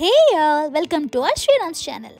Hey y'all, welcome to our Sriram's channel.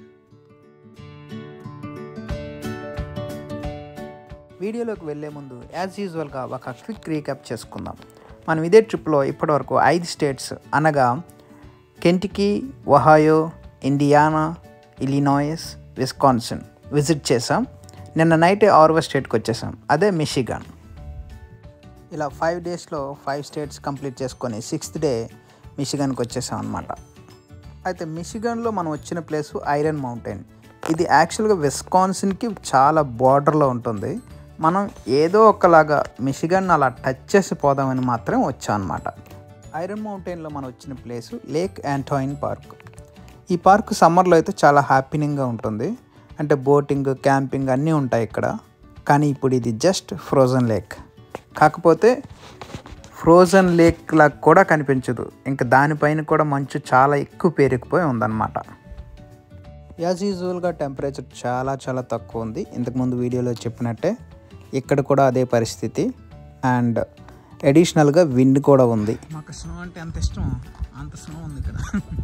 వీడియోలోకి వెళ్ళే ముందు యాజ్ యూజువల్గా ఒక క్విక్ రీక్యాప్ చేసుకుందాం మనం ఇదే ట్రిప్లో ఇప్పటివరకు ఐదు స్టేట్స్ అనగా Kentucky Ohio Indiana Illinois Wisconsin visit చేసాం నిన్న నైటే ఆర్వో స్టేట్కి వచ్చేసాం అదే మిషిగాన్ ఇలా ఫైవ్ డేస్లో ఫైవ్ స్టేట్స్ కంప్లీట్ చేసుకొని సిక్స్త్ డే మిషిగన్కి వచ్చేసాం అనమాట అయితే మిషిగన్లో మనం వచ్చిన ప్లేస్ ఐరన్ మౌంటైన్ ఇది యాక్చువల్గా విస్కాన్సిన్కి చాలా బార్డర్లో ఉంటుంది మనం ఏదో ఒకలాగా మిషిగన్ అలా టచ్ చేసి పోదామని మాత్రం వచ్చాం అనమాట ఐరన్ మౌంటైన్లో మనం వచ్చిన ప్లేస్ లేక్ యాంటాయిన్ పార్క్ ఈ పార్క్ సమ్మర్లో అయితే చాలా హ్యాపీనింగ్గా ఉంటుంది అంటే బోటింగ్ క్యాంపింగ్ అన్నీ ఉంటాయి ఇక్కడ కానీ ఇప్పుడు ఇది జస్ట్ ఫ్రోజన్ లేక్ కాకపోతే ఫ్రోజన్ లేక్ లాగా కూడా కనిపించదు ఇంకా దానిపైన కూడా మంచు చాలా ఎక్కువ పేరుకుపోయి ఉందన్నమాట యాజ్ యూజువల్గా టెంపరేచర్ చాలా చాలా తక్కువ ఉంది ఇంతకుముందు వీడియోలో చెప్పినట్టే ఇక్కడ కూడా అదే పరిస్థితి అండ్ అడిషనల్గా విండ్ కూడా ఉంది మాకు స్నో అంటే అంత ఇష్టం అంత స్నో ఉంది ఇక్కడ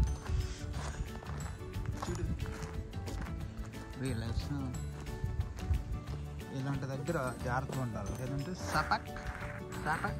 ఇలాంటి దగ్గర జాగ్రత్తగా ఉండాలి లేదంటే సపక్ సపక్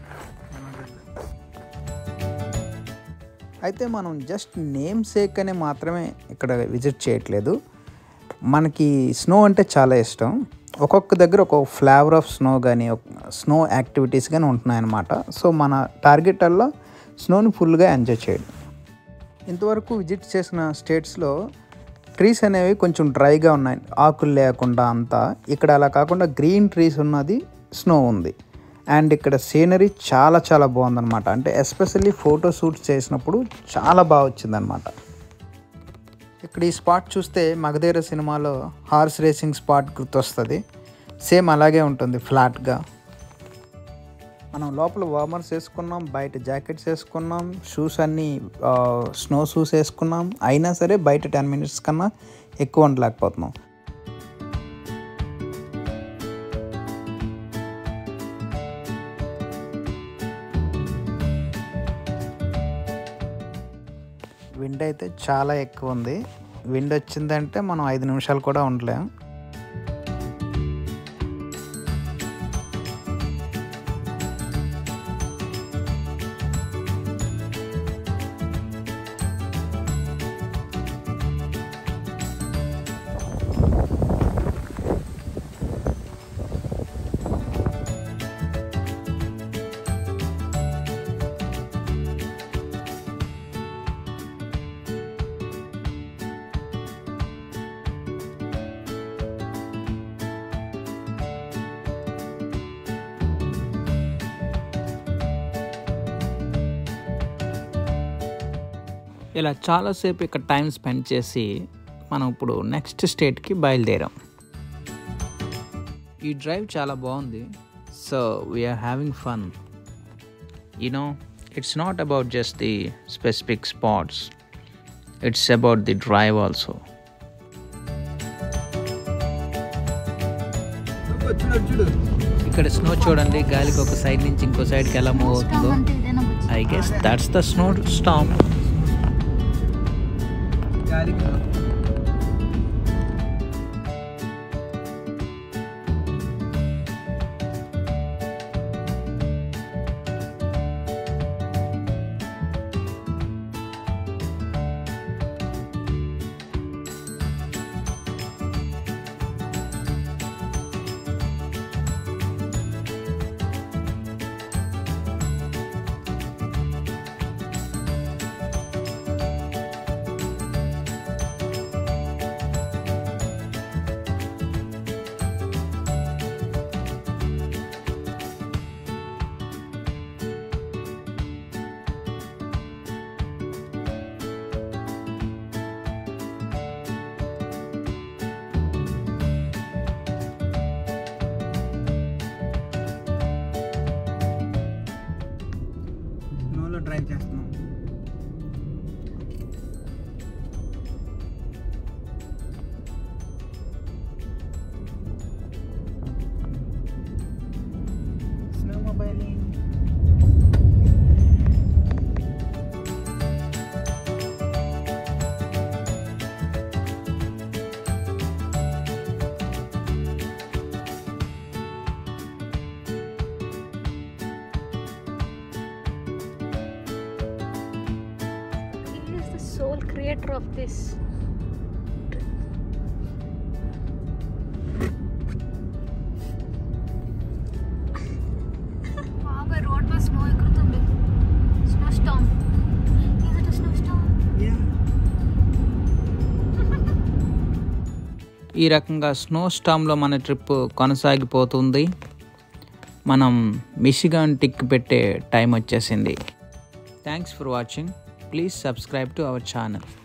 అయితే మనం జస్ట్ నేమ్ సేక్ అని మాత్రమే ఇక్కడ విజిట్ చేయట్లేదు మనకి స్నో అంటే చాలా ఇష్టం ఒక్కొక్క దగ్గర ఒక్కొక్క ఫ్లేవర్ ఆఫ్ స్నో కానీ స్నో యాక్టివిటీస్ కానీ ఉంటున్నాయన్నమాట సో మన టార్గెట్ అలా స్నోని ఫుల్గా ఎంజాయ్ చేయడం ఇంతవరకు విజిట్ చేసిన స్టేట్స్లో ట్రీస్ అనేవి కొంచెం డ్రైగా ఉన్నాయి ఆకులు లేకుండా అంతా ఇక్కడ అలా కాకుండా గ్రీన్ ట్రీస్ ఉన్నది స్నో ఉంది అండ్ ఇక్కడ సీనరీ చాలా చాలా బాగుందన్నమాట అంటే ఎస్పెషల్లీ ఫోటో షూట్స్ చేసినప్పుడు చాలా బాగా వచ్చిందనమాట ఇక్కడ ఈ స్పాట్ చూస్తే మగధీర సినిమాలో హార్స్ రేసింగ్ స్పాట్ గుర్తొస్తుంది సేమ్ అలాగే ఉంటుంది ఫ్లాట్గా మనం లోపల వార్మర్స్ వేసుకున్నాం బయట జాకెట్స్ వేసుకున్నాం షూస్ అన్నీ స్నో షూస్ వేసుకున్నాం అయినా సరే బయట టెన్ మినిట్స్ కన్నా ఎక్కువ ఉండలేకపోతున్నాం విండ్ అయితే చాలా ఎక్కువ ఉంది విండ్ వచ్చిందంటే మనం ఐదు నిమిషాలు కూడా ఉండలేం ఇలా చాలాసేపు ఇక్కడ టైం స్పెండ్ చేసి మనం ఇప్పుడు నెక్స్ట్ స్టేట్కి బయలుదేరాం ఈ డ్రైవ్ చాలా బాగుంది so we're having fun you know it's not about just the specific spots it's about the drive also ఇక్కడ స్నో చూడండి గాలికి ఒక సైడ్ నుంచి ఇంకో సైడ్కి ఎలా మూవ్ అవుతుందో I guess that's the snow storm స్నోలో డ్రైవ్ చేస్తున్నాం snowmobiling sole creator of this. బాగా రోడ్ మీద స్నో ఎగురుతుంది snow storm is it snow storm ఈ రకంగా స్నో స్టామ్లో మన ట్రిప్ కొనసాగిపోతుంది మనం మిషిగాన్ టిక్ పెట్టే టైం వచ్చేసింది thanks for watching please subscribe to our channel